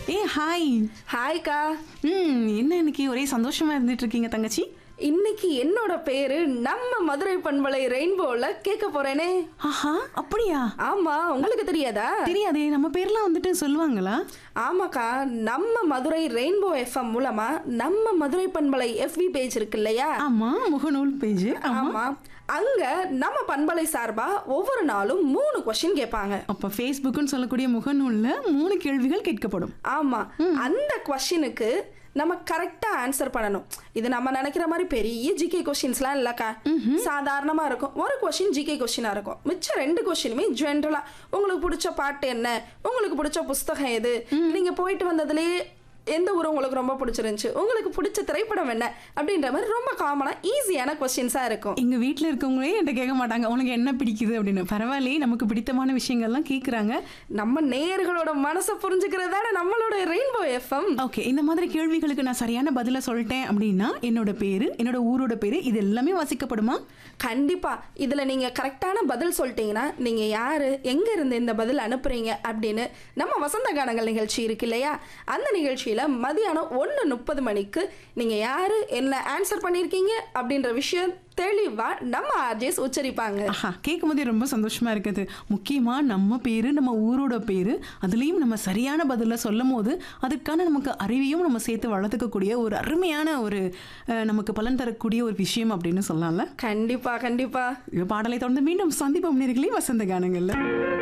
ஏ hi ஹாய்க்கா ம் என்ன இன்னைக்கு ஒரே சந்தோஷமா இருந்துட்டு இருக்கீங்க தங்கச்சி இன்னைக்கு என்னோட பேரு நம்ம மதுரை பண்பலை ரெயின்போல கேட்க போறேனே ஆஹா அப்படியா ஆமா உங்களுக்கு தெரியாதா தெரியாதே நம்ம பேர்லாம் வந்துட்டு சொல்லுவாங்களா ஆமாக்கா நம்ம மதுரை ரெயின்போ எஃப்எம் மூலமா நம்ம மதுரை பண்பலை எஃபி பேஜ் இருக்கு இல்லையா ஆமா முகநூல் பேஜ் ஆமா ஆமா அங்க நம்ம பண்பலை சார்பா ஒவ்வொரு நாளும் மூணு கொஸ்டின் கேட்பாங்க அப்ப ஃபேஸ்புக்னு சொல்லக்கூடிய முகநூல்ல மூணு கேள்விகள் கேட்கப்படும் ஆமா அந்த கொஸ்டினுக்கு நம்ம கரெக்டா ஆன்சர் பண்ணணும் இது நம்ம நினைக்கிற மாதிரி பெரிய ஜிகே கொஸ்டின்ஸ்லாம் இல்லக்கா சாதாரணமா இருக்கும் ஒரு கொஸ்டின் ஜிகே கொஸ்டினா இருக்கும் மிச்சம் ரெண்டு கொஸ்டினுமே ஜென்ரலா உங்களுக்கு பிடிச்ச பாட்டு என்ன உங்களுக்கு பிடிச்ச புஸ்தகம் எது நீங்க போயிட்டு வந்ததுலயே எந்த ஊர் உங்களுக்கு ரொம்ப பிடிச்சிருந்துச்சு உங்களுக்கு பிடிச்ச திரைப்படம் என்ன அப்படின்ற மாதிரி ரொம்ப காமனா ஈஸியான கொஸ்டின்ஸா இருக்கும் எங்க வீட்ல இருக்கவங்களே என்கிட்ட கேட்க மாட்டாங்க உனக்கு என்ன பிடிக்குது அப்படின்னு பரவாயில்லையே நமக்கு பிடித்தமான விஷயங்கள்லாம் கேக்குறாங்க நம்ம நேயர்களோட மனசை புரிஞ்சுக்கிறதான நம்மளோட ரெயின்போ எஃப்எம் ஓகே இந்த மாதிரி கேள்விகளுக்கு நான் சரியான பதில சொல்லிட்டேன் அப்படின்னா என்னோட பேரு என்னோட ஊரோட பேரு இது எல்லாமே வாசிக்கப்படுமா கண்டிப்பா இதுல நீங்க கரெக்டான பதில் சொல்லிட்டீங்கன்னா நீங்க யாரு எங்க இருந்து இந்த பதில் அனுப்புறீங்க அப்படின்னு நம்ம வசந்த கானங்கள் நிகழ்ச்சி இருக்கு இல்லையா அந்த நிகழ்ச்சியில மதியானம் ஒன்று முப்பது மணிக்கு நீங்க யாரு என்ன ஆன்சர் பண்ணியிருக்கீங்க அப்படின்ற விஷயம் தெளிவா நம்ம ஆர்ஜேஸ் உச்சரிப்பாங்க ஆஹா கேட்கும் போதே ரொம்ப சந்தோஷமா இருக்குது முக்கியமா நம்ம பேரு நம்ம ஊரோட பேரு அதுலயும் நம்ம சரியான பதில சொல்லும் போது அதுக்கான நமக்கு அறிவையும் நம்ம சேர்த்து வளர்த்துக்கக்கூடிய ஒரு அருமையான ஒரு அஹ், நமக்கு பலன் தரக்கூடிய ஒரு விஷயம் அப்படின்னு சொல்லலாம்ல கண்டிப்பா கண்டிப்பா பாடலை தொடர்ந்து மீண்டும் சந்திப்போம் நேர்களே வசந்த கானங்கள்ல